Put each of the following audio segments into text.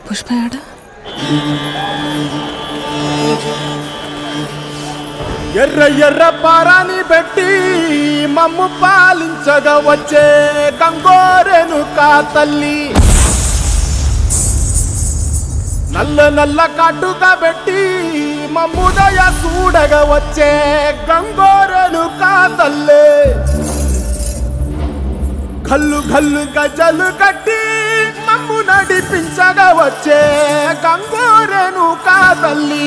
పుష్ప ఏడా ఎర్ర ఎర్ర పారాని పెట్టి మమ్ము పాలించగా వచ్చే గంగోరెను కా తల్లి నల్ల నల్ల కాటుగా పెట్టి మమ్ముదయ చూడగా వచ్చే గంగోరెను కా తల్లి కల్లు కల్లు గజలు కట్టి మమ్ము నడిపించగా వచ్చే గంగోరెను కా తల్లి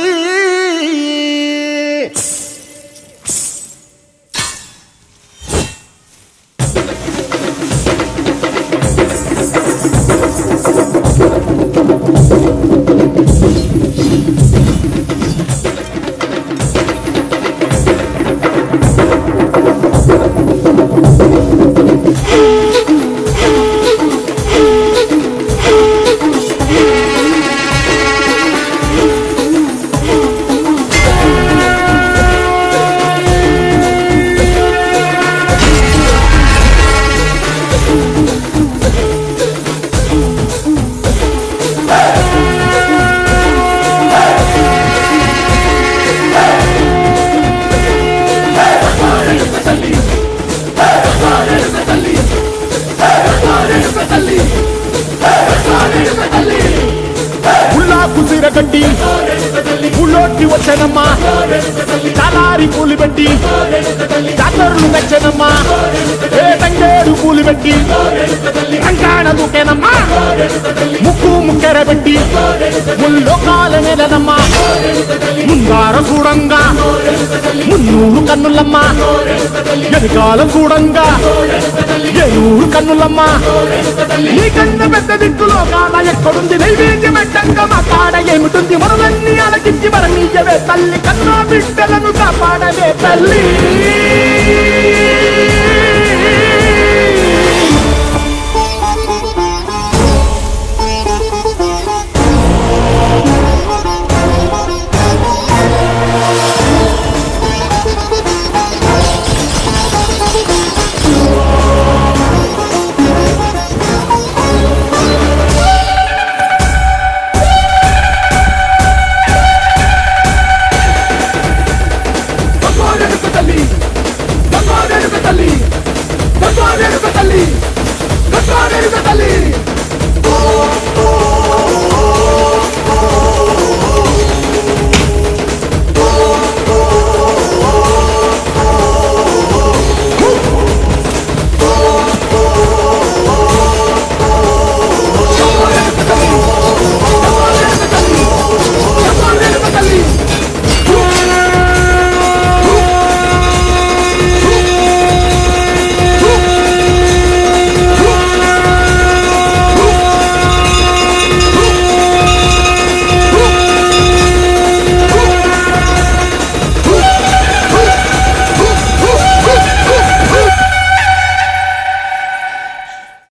ఉల్లా కుసిర కట్టి ఉల్లోకి వచ్చనమ్మా చాలారి పూలు పెట్టి జాతరులు నచ్చనమ్మా ఏ తంగేడు పూలు పెట్టి రంగాణ దూకేనమ్మా ముక్కు ముక్కెర పెట్టి ముల్లోకాల నెలనమ్మా ముంగార చూడంగా మున్నూరు కన్నులమ్మా ఎదుగాల చూడంగా ఏనూరు కన్నులమ్మా నీ కన్న పెద్ద దిక్కులో కాల ఎక్కడుంది నైవేద్యం ఎట్టంగా మా కాడ ఏమిటుంది మనలన్నీ అలకించి మరణీయవే తల్లి కన్నా బిడ్డలను కాపాడవే తల్లి